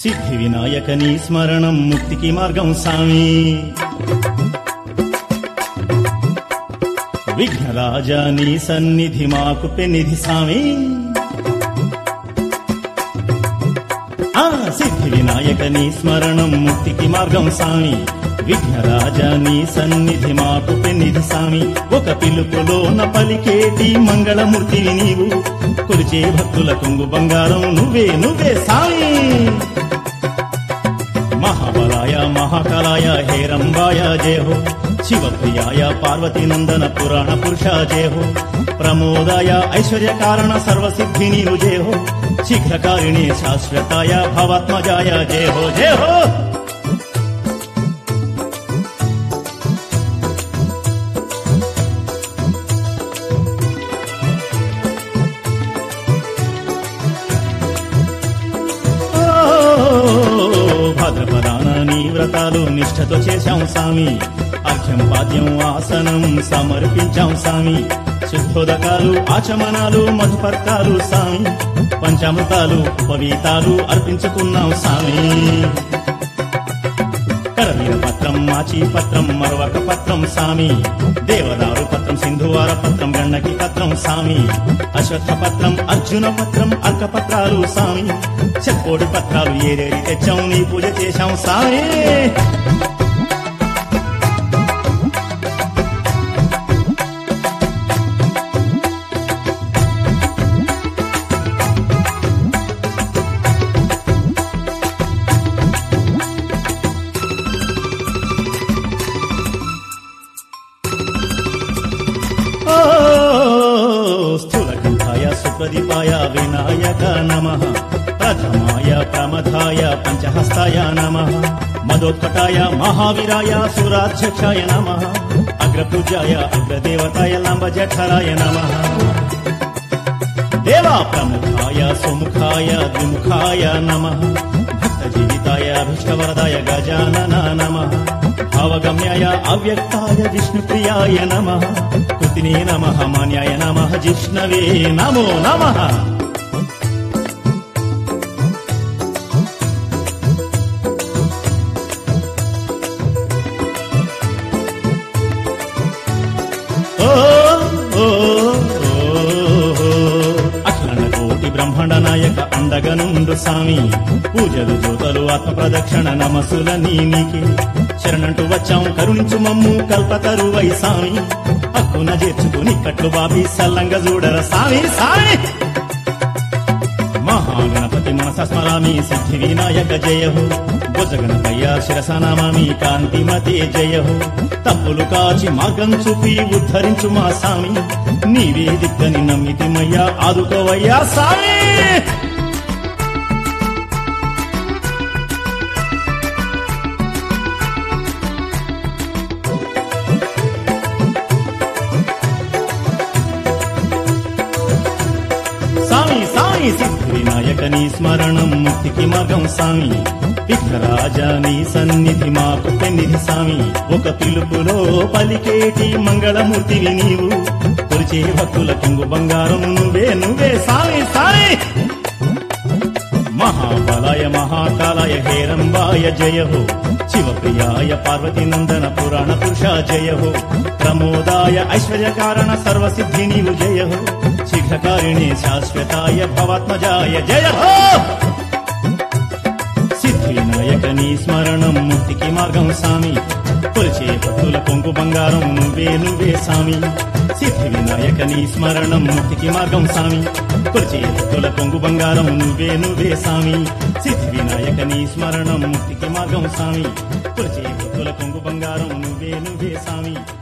సిద్ధి వినాయక నీ స్మరణం ముక్తికి మార్గం సామి విఘ్నరాజా నీ సన్నిధి మాకు పెన్నిధి సామి ఆ సిద్ధి వినాయక నీ స్మరణం ముక్తికి మార్గం సామి విఘ్నరాజా నీ సన్నిధి మాకు పెన్నిధి సామి ఒక పిలుపులోన పలికేటి మంగళమూర్తివి నీవు కొలిచే భక్తుల కొంగు బంగారం నువ్వే నువ్వే సామి మహాబలాయ మహాకాలాయ హేరంబాయ జయ హో శివప్రియాయ పార్వతీ నందన పురాణ పురుష జయ హో ప్రమోదాయ ఐశ్వర్య కారణ సర్వసిద్ధి నీవు జయ హో శీఘ్రకారిణి శాశ్వతాయ భవాత్మజాయ జయ హో జయ హో ఓ, భద్రపదాన నీ వ్రతాలు నిష్ఠతో చేశాం స్వామి అర్ఘ్యం పాద్యం ఆసనం సమర్పించాం స్వామి శుద్ధోదకాలు ఆచమనాలు మధుపర్కాలు స్వామి పంచామృతాలు ఉపవీతాలు అర్పించుకున్నాం స్వామి కరవీర పత్రం మాచి పత్రం మరొక పత్రం సామి దేవదారు పత్రం సింధువార పత్రం గండకి పత్రం సామి అశ్వత్థ పత్రం అర్జున పత్రం అర్క పత్రాలు సామి చెక్కోడి పత్రాలు ఏరేరి తెచ్చాం నీ పూజ చేశాం సామి ఓ స్థూలకంఠాయ సుప్రదీపాయ వినాయక నమ ప్రథమాయ ప్రమథాయ పంచహస్తాయ నమ మదోత్కటాయ మహావీరాయ సురాధ్యక్షాయ నమ అగ్రపూజాయ అగ్రదేవతాయ లంబజఠరాయ నమ దేవా ప్రముఖాయ సుముఖాయ ద్విముఖాయ నమ భక్త జీవితాయ అభిష్టవరదాయ గజానన నమ భావగమ్యాయ అవ్యక్తాయ విష్ణుప్రియాయ నమ కుతినే నమ మాన్యాయ నమ జిష్ణవే నమో నమ ఓ ఓ, ఓ, ఓ. అఖిలాండ కోటి బ్రహ్మాండ నాయక అండగనుండు స్వామి పూజలు జోతలు ఆత్మ ప్రదక్షిణ నమసుల నీనికి శరణంటూ వచ్చాం కరుణించు మమ్ము కల్పతరువై స్వామి హక్కున చేర్చుకుని కట్లు బాబి సల్లంగా చూడర స్వామి స్వామి మహాగణపతి మనస స్మరామి సిద్ధి వినాయక జయ హో భుజగణపయ్య శిరస నమామి కాంతిమతే జయ హో తప్పులు కాచి మార్గం చూపి ఉద్ధరించు మా స్వామి నీవే దిక్కని నమ్మితిమయ్యా ఆదుకోవయ్యా స్వామి సామి సామి సిద్ధి వినాయక నీ స్మరణం ముక్తికి మార్గం సామి విఘ్నరాజా నీ సన్నిధి మాకు పెన్నిధి సామి ఒక పిలుపులో పలికేటి మంగళమూర్తివి నీవు కొలిచే భక్తుల కొంగు బంగారం నువ్వే నువ్వే సామి సామి మహాబలాయ మహాకాలాయ హేరంబాయ జయ హో శివప్రియాయ పార్వతీ నందన పురాణ పురుష జయ హో ప్రమోదాయ ఐశ్వర్య కారణ సర్వసిద్ధి నీవు జయ హో శీఘ్రకారిణి శాశ్వతాయ భవాత్మజాయ జయ హో సిద్ధి వినాయక నీ స్మరణం ముక్తికి మార్గం సామి కొలిచే భక్తుల కొంగు బంగారం నువ్వే నువ్వే సామి సిద్ధి వినాయక నీ స్మరణం ముక్తికి మార్గం సామి కొలిచే భక్తుల కొంగు బంగారం నువ్వే నువ్వే సామి సిద్ధి వినాయక నీ స్మరణం ముక్తికి మార్గం సామి కొలిచే భక్తుల కొంగు బంగారం నువ్వే నువ్వే సామి